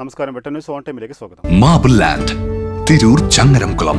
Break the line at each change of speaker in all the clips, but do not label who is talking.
നമസ്കാരം വെട്ടൻ news on ടൈമിലേക്ക് സ്വാഗതം
marble land Tirur Changaramkulam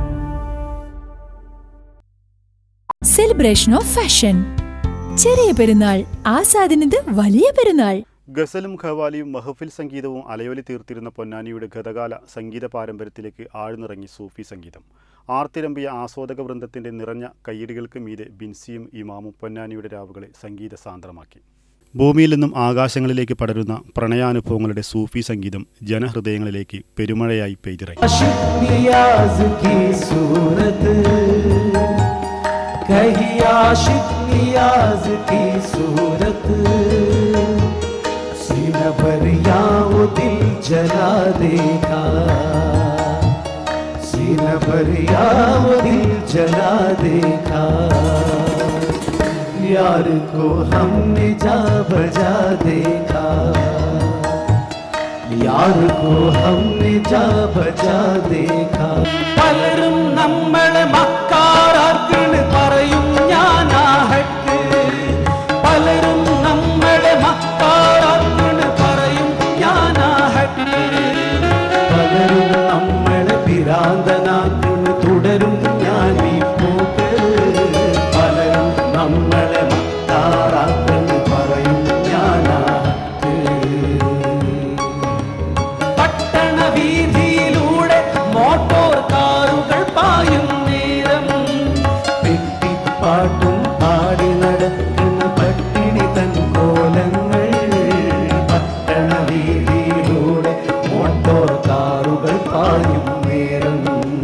celebration of fashion Cheriya Perunnal ആസാദിനത് വലിയ പെരുന്നാൾ
ഗസലും ഖവാലിയും മഹഫിൽ സംഗീതവും അലയൊലി തീർത്തിരുന്ന പൊന്നാനിയുടെ ഗതകാല സംഗീത പാരമ്പര്യത്തിലേക്ക് ആഴ്ന്നിറങ്ങി സൂഫി സംഗീതം ആർത്തിരമ്പിയ ആസ്വാദക വൃന്ദത്തിന്റെ നിറഞ്ഞ കയ്യടികൾക്ക് മീതെ ബിൻസിയും ഇമാമും പൊന്നാനിയുടെ രാവുകളെ സംഗീത സാന്ദ്രമാക്കി ഭൂമിയിൽ നിന്നും ആകാശങ്ങളിലേക്ക് പടരുന്ന പ്രണയാനുഭവങ്ങളുടെ സൂഫി സംഗീതം ജനഹൃദയങ്ങളിലേക്ക് പെരുമഴയായി പെയ്തിറങ്ങി
आशिक नियाज की सूरत कही आशिक नियाज की सूरत सीन भरिया वो दिल जला देगा सीन भरिया वो दिल जला देगा यार को हमने जा बजा देखा യാർ കോ ഹംനെ ജാ ബജാ ദേഖാ പലരും നമ്മളെ മക്കാറാർക്കണ് പറയും ഞാനാഹക്ക് പലരും നമ്മളെ മക്കാറാർക്കണ് പറയും ഞാനാഹക്ക് പലരും നമ്മളെ പിരാന്തനാക്കണ് തുടരും ഞാൻ ഈ പോക്ക് പലരും നമ്മളെ മക്കാറാക്കണ് പറയും ഞാനാഹക്ക് പട്ടണ വീതിയിലൂടെ മോട്ടോർ കാറുകൾ പായും നേരം പെട്ടിപ്പാട്ടും പാടി നടക്കുന്ന പട്ടിണി തൻ കോലങ്ങൾ പട്ടണ വീതിയിലൂടെ മോട്ടോർ കാറുകൾ പായും നേരം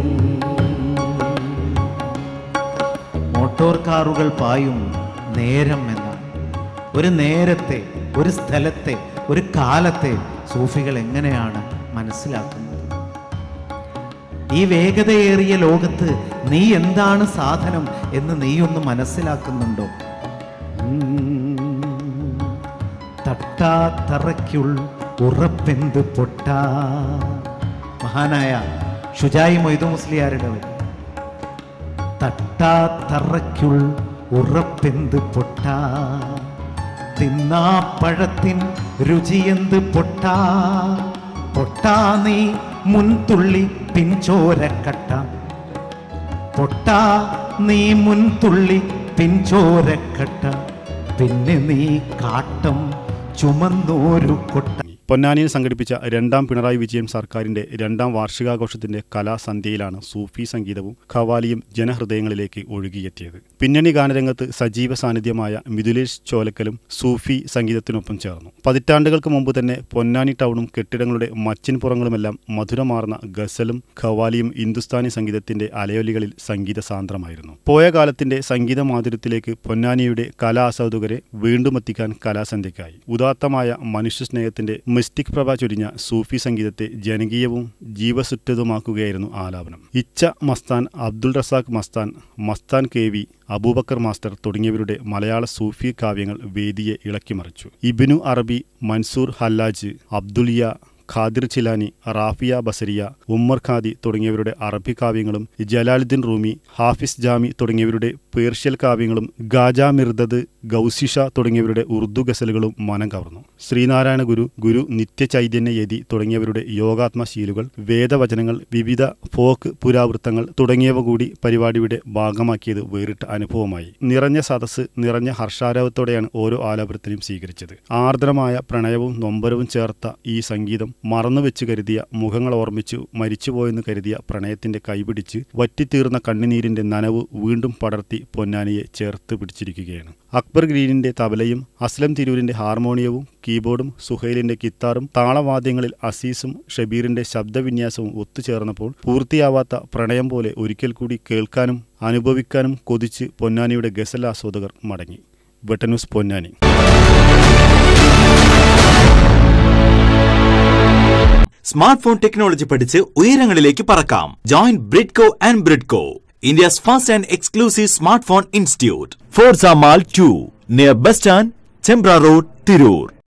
മോട്ടോർ കാറുകൾ പായും നേരം എന്നാണ് ഒരു നേരത്തെ ഒരു സ്ഥലത്തെ ഒരു കാലത്തെ സൂഫികൾ എങ്ങനെയാണ് മനസ്സിലാക്കുന്നത് ഈ വേഗതയേറിയ ലോകത്ത് നീ എന്താണ് സാധനം എന്ന് നീ ഒന്ന് മനസ്സിലാക്കുന്നുണ്ടോ തട്ടാ തറയ്ക്കുൾ ഉറപ്പെന്ത് പൊട്ടാ മഹാനായ ഷുജായി മൊയ്തു മുസ്ലിയാരുടെ വരി തട്ടാ തറയ്ക്കുൾ ഉറപ്പെന്ത് പൊട്ടാ തിന്നാ പഴത്തിൻ രുചിയെന്ത് പൊട്ടാ പൊട്ടാ നീ മുൻതുള്ളി പിൻചോരക്കട്ട പൊട്ടാ നീ മുൻതുള്ളി പിൻചോരക്കട്ട പിന്നെ നീ കാട്ടം ചുമന്നോരു കൊട്ട
പൊന്നാനിയിൽ സംഘടിപ്പിച്ച രണ്ടാം പിണറായി വിജയൻ സർക്കാരിന്റെ രണ്ടാം വാർഷികാഘോഷത്തിന്റെ കലാസന്ധ്യയിലാണ് സൂഫി സംഗീതവും ഖവാലിയും ജനഹൃദയങ്ങളിലേക്ക് ഒഴുകിയെത്തിയത് പിന്നണി ഗാനരംഗത്ത് സജീവ സാന്നിധ്യമായ മിഥുലേഷ് ചോലക്കലും സൂഫി സംഗീതത്തിനൊപ്പം ചേർന്നു പതിറ്റാണ്ടുകൾക്ക് മുമ്പ് തന്നെ പൊന്നാനി ടൗണും കെട്ടിടങ്ങളുടെ മച്ചിൻപുറങ്ങളുമെല്ലാം മധുരമാർന്ന ഗസലും ഖവാലിയും ഹിന്ദുസ്ഥാനി സംഗീതത്തിന്റെ അലയൊലികളിൽ സംഗീത സാന്ദ്രമായിരുന്നു പോയ കാലത്തിന്റെ സംഗീത മാധുര്യത്തിലേക്ക് പൊന്നാനിയുടെ കലാസ്വാദകരെ വീണ്ടും എത്തിക്കാൻ കലാസന്ധ്യക്കായി ഉദാത്തമായ മനുഷ്യസ്നേഹത്തിന്റെ മിസ്റ്റിക് പ്രഭ ചൊരിഞ്ഞ സൂഫി സംഗീതത്തെ ജനകീയവും ജീവസുറ്റതുമാക്കുകയായിരുന്നു ആലാപനം Ichha Masthan Abdul Razak Masthan Masthan K V Aboobacker master തുടങ്ങിയവരുടെ മലയാള സൂഫി കാവ്യങ്ങൾ വേദിയെ ഇളക്കിമറിച്ചു ഇബിനു അറബി മൻസൂർ ഹല്ലാജ് അബ്ദുലിയ ഖാദിർ ചിലാനി റാഫിയ ബസരിയ ഉമ്മർ ഖാദി തുടങ്ങിയവരുടെ അറബി കാവ്യങ്ങളും ജലാലുദ്ദീൻ റൂമി ഹാഫിസ് ജാമി തുടങ്ങിയവരുടെ പേർഷ്യൽ കാവ്യങ്ങളും ഗാജ മിർദദ് ഗൗസിഷ തുടങ്ങിയവരുടെ ഉറുദു ഗസലുകളും മനം കവർന്നു ശ്രീനാരായണ ഗുരു ഗുരു നിത്യചൈതന്യ യതി തുടങ്ങിയവരുടെ യോഗാത്മശീലുകൾ വേദവചനങ്ങൾ വിവിധ ഫോക്ക് പുരാവൃത്തങ്ങൾ തുടങ്ങിയവ കൂടി പരിപാടിയുടെ ഭാഗമാക്കിയത് വേറിട്ട അനുഭവമായി നിറഞ്ഞ സദസ്സ് നിറഞ്ഞ ഹർഷാരവത്തോടെയാണ് ഓരോ ആലാപനത്തിനും സ്വീകരിച്ചത് ആർദ്രമായ പ്രണയവും നൊമ്പരവും ചേർത്ത ഈ സംഗീതം മറന്നുവെച്ച് കരുതിയ മുഖങ്ങൾ ഓർമ്മിച്ചു മരിച്ചുപോയെന്ന് കരുതിയ പ്രണയത്തിന്റെ കൈപിടിച്ച് വറ്റിത്തീർന്ന കണ്ണുനീരിന്റെ നനവ് വീണ്ടും പടർത്തി പൊന്നാനിയെ ചേർത്ത് പിടിച്ചിരിക്കുകയാണ് അക്ബർ ഗ്രീനിന്റെ തബലയും അസ്ലം തിരൂരിന്റെ ഹാർമോണിയവും കീബോർഡും സുഹൈലിന്റെ കിത്താറും താളവാദ്യങ്ങളിൽ അസീസും ഷബീറിന്റെ ശബ്ദവിന്യാസവും ഒത്തുചേർന്നപ്പോൾ പൂർത്തിയാവാത്ത പ്രണയം പോലെ ഒരിക്കൽ കൂടി കേൾക്കാനും അനുഭവിക്കാനും കൊതിച്ച് പൊന്നാനിയുടെ ഗസൽ ആസ്വാദകർ മടങ്ങി വെട്ടന്യൂസ് പൊന്നാനി
സ്മാർട്ട് ഫോൺ ടെക്നോളജി പഠിച്ച് ഉയരങ്ങളിലേക്ക് പറക്കാം join Bridco and Bridco India's first and exclusive smart phone institute Forza mall to near bus stand Chembra road Tirur